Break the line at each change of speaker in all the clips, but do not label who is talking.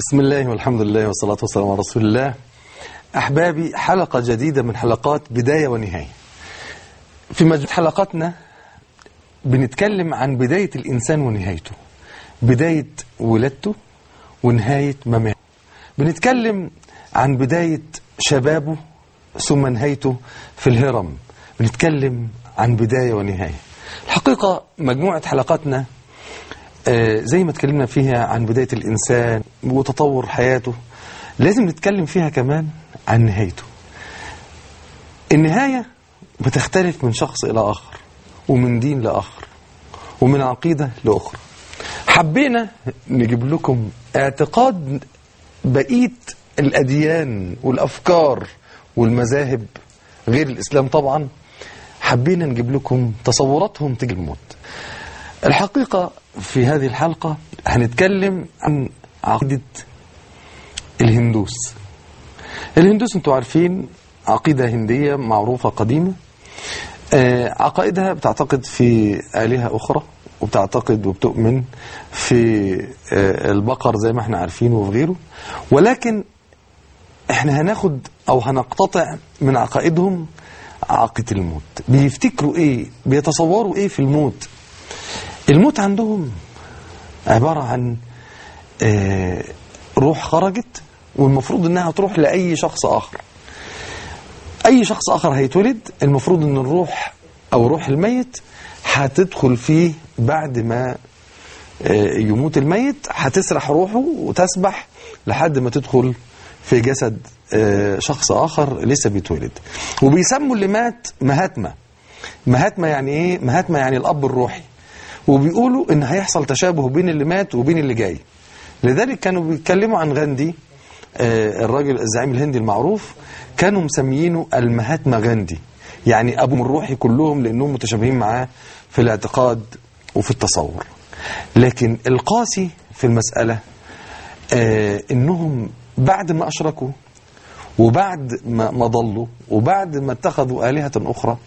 بسم الله والحمد لله والصلاة والسلام على رسول الله أحبابي حلقة جديدة من حلقات بداية ونهاية في مجموعة حلقاتنا بنتكلم عن بداية الإنسان ونهايته بداية ولادته ونهاية مماته بنتكلم عن بداية شبابه ثم نهايته في الهرم بنتكلم عن بداية ونهاية الحقيقة مجموعة حلقاتنا آه، زي ما اتكلمنا فيها عن بداية الإنسان وتطور حياته لازم نتكلم فيها كمان عن نهايته النهاية بتختلف من شخص إلى آخر ومن دين لآخر ومن عقيدة لأخرى حبينا نجيب لكم اعتقاد بقية الأديان والأفكار والمذاهب غير الإسلام طبعا حبينا نجيب لكم تصوراتهم تجي الموت الحقيقة في هذه الحلقة هنتكلم عن عقيدة الهندوس الهندوس انتوا عارفين عقيدة هندية معروفة قديمة آه، عقائدها بتعتقد في آلهة أخرى وبتعتقد وبتؤمن في آه، البقر زي ما احنا عارفين وفي غيره ولكن احنا هناخد او هنقتطع من عقائدهم عقيدة الموت بيفتكروا ايه بيتصوروا ايه في الموت الموت عندهم عبارة عن آه، روح خرجت والمفروض انها تروح لأي شخص آخر أي شخص آخر هيتولد المفروض ان الروح أو روح الميت هتدخل فيه بعد ما آه، يموت الميت هتسرح روحه وتسبح لحد ما تدخل في جسد آه، شخص آخر لسه بيتولد وبيسموا اللي مات مهاتما مهاتما يعني ايه مهاتما يعني الأب الروحي وبيقولوا ان هيحصل تشابه بين اللي مات وبين اللي جاي لذلك كانوا بيتكلموا عن غاندي آه، الراجل الزعيم الهندي المعروف كانوا مسميينه المهاتما غاندي يعني ابو الروحي كلهم لانهم متشابهين معاه في الاعتقاد وفي التصور لكن القاسي في المسألة آه، انهم بعد ما اشركوا وبعد ما ما ضلوا وبعد ما اتخذوا آلهة أخرى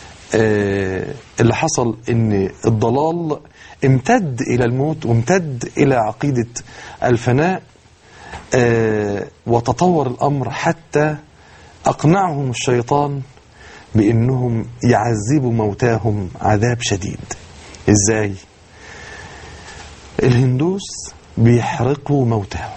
آه، اللي حصل ان الضلال امتد الى الموت وامتد الى عقيدة الفناء آه، وتطور الامر حتى اقنعهم الشيطان بانهم يعذبوا موتاهم عذاب شديد ازاي الهندوس بيحرقوا موتاهم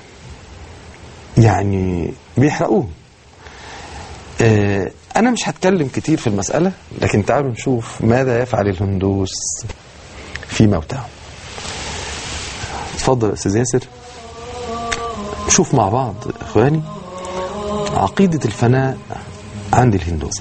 يعني بيحرقوهم آه، أنا مش هتكلم كتير في المسألة لكن تعالوا نشوف ماذا يفعل الهندوس في موتاهم اتفضل يا أستاذ ياسر شوف مع بعض إخواني عقيدة الفناء عند الهندوس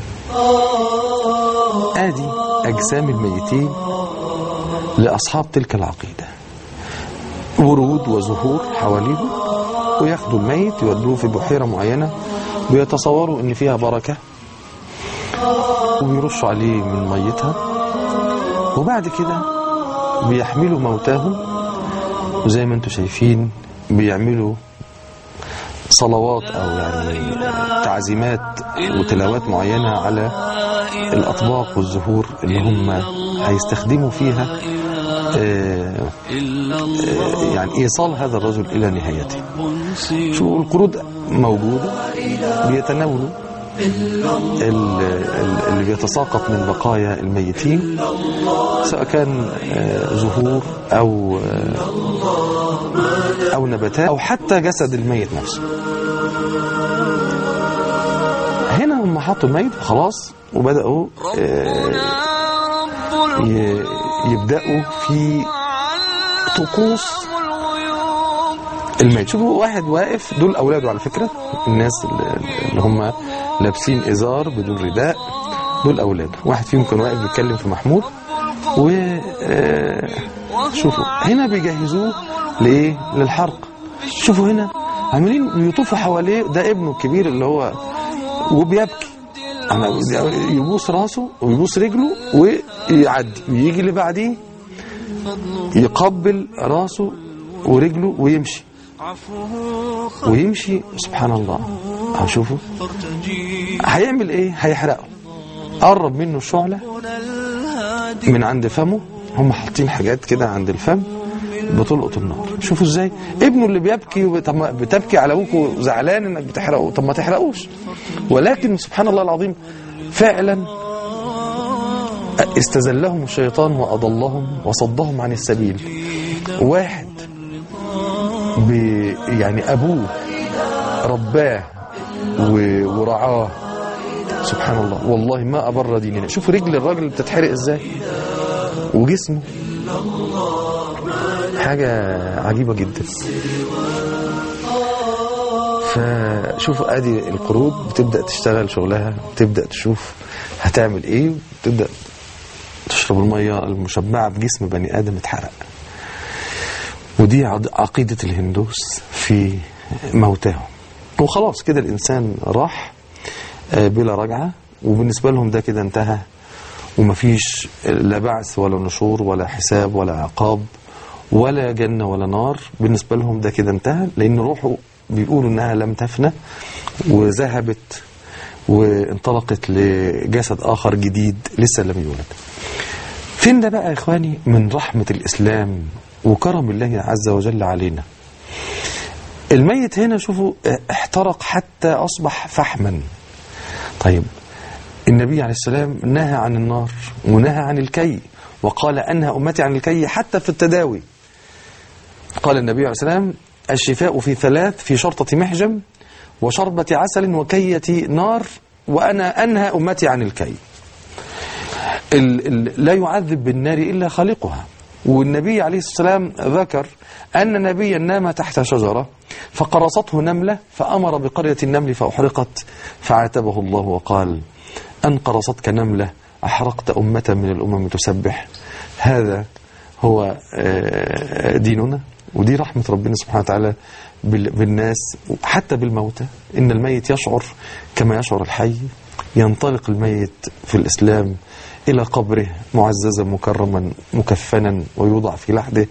آدي أجسام الميتين لأصحاب تلك العقيدة ورود وزهور حواليهم وياخدوا الميت يودوه في بحيرة معينة بيتصوروا ان فيها بركة وبيرشوا عليه من ميتها وبعد كده بيحملوا موتاهم وزي ما انتم شايفين بيعملوا صلوات او يعني تعزيمات وتلاوات معينة على الاطباق والزهور اللي هم هيستخدموا فيها آه، آه، يعني ايصال هذا الرجل الى نهايته شو القرود موجودة بيتناولوا ال- ال- اللي بيتساقط من بقايا الميتين سواء كان آه، زهور أو آه، أو نباتات أو حتى جسد الميت نفسه هنا هم حطوا الميت وخلاص وبدأوا آه، ي- يبدأوا في طقوس الميت شوفوا واحد واقف دول اولاده على فكره الناس اللي اللي هم لابسين ازار بدون رداء دول اولاده واحد فيهم كان واقف بيتكلم في محمود و آه، شوفوا هنا بيجهزوه لايه للحرق شوفوا هنا عاملين يطوفوا حواليه ده ابنه الكبير اللي هو وبيبكي أنا يبوس راسه ويبوس رجله ويعدي ويجي اللي بعديه يقبل راسه ورجله ويمشي ويمشي سبحان الله هنشوفه هيعمل ايه هيحرقه قرب منه الشعلة من عند فمه هم حاطين حاجات كده عند الفم بتلقط النار شوفوا ازاي ابنه اللي بيبكي وب- طب ما بتبكي على ابوك وزعلان انك بتحرقه طب ما تحرقوش ولكن سبحان الله العظيم فعلا استزلهم الشيطان واضلهم وصدهم عن السبيل واحد ب يعني ابوه رباه و- ورعاه سبحان الله والله ما أبر ديننا شوف رجل الراجل اللي بتتحرق ازاي وجسمه حاجة عجيبة جدا فشوف ادي القرود بتبدأ تشتغل شغلها بتبدأ تشوف هتعمل ايه بتبدأ تشرب المية المشبعة بجسم بني آدم اتحرق ودي عض- عقيدة الهندوس في موتاهم وخلاص كده الإنسان راح آه، بلا رجعة وبالنسبة لهم ده كده انتهى ومفيش لا بعث ولا نشور ولا حساب ولا عقاب ولا جنة ولا نار بالنسبة لهم ده كده انتهى لأن روحه بيقولوا إنها لم تفنى وذهبت وانطلقت لجسد آخر جديد لسه لم يولد فين ده بقى يا إخواني من رحمة الإسلام وكرم الله عز وجل علينا الميت هنا شوفوا اه، احترق حتى أصبح فحما طيب النبي عليه السلام نهى عن النار ونهى عن الكي وقال أنهى أمتي عن الكي حتى في التداوي قال النبي عليه السلام الشفاء في ثلاث في شرطة محجم وشربة عسل وكية نار وأنا أنهى أمتي عن الكي ال ال لا يعذب بالنار إلا خالقها والنبي عليه السلام ذكر أن نبيا نام تحت شجرة فقرصته نملة فأمر بقرية النمل فأحرقت فعاتبه الله وقال أن قرصتك نملة أحرقت أمة من الأمم تسبح هذا هو آه، ديننا ودي رحمة ربنا سبحانه وتعالى بال- بالناس حتى بالموتى إن الميت يشعر كما يشعر الحي ينطلق الميت في الإسلام إلى قبره معززا مكرما مكفنا ويوضع في لحده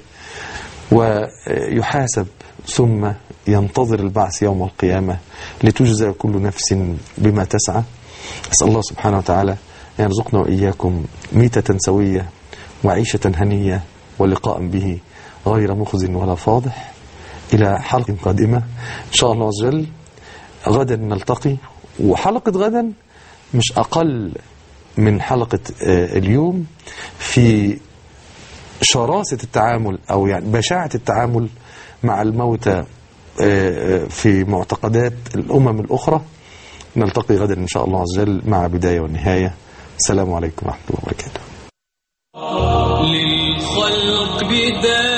ويحاسب ثم ينتظر البعث يوم القيامة لتجزى كل نفس بما تسعى أسأل الله سبحانه وتعالى أن يرزقنا وإياكم ميتة سوية وعيشة هنية ولقاء به غير مخز ولا فاضح إلى حلقة قادمة إن شاء الله عز وجل غدا نلتقي وحلقة غدا مش أقل من حلقة آه، اليوم في شراسة التعامل أو يعني بشاعة التعامل مع الموتى آه، آه، في معتقدات الأمم الأخرى نلتقي غدا إن شاء الله عز وجل مع بداية والنهاية السلام عليكم ورحمة الله وبركاته
للخلق بداية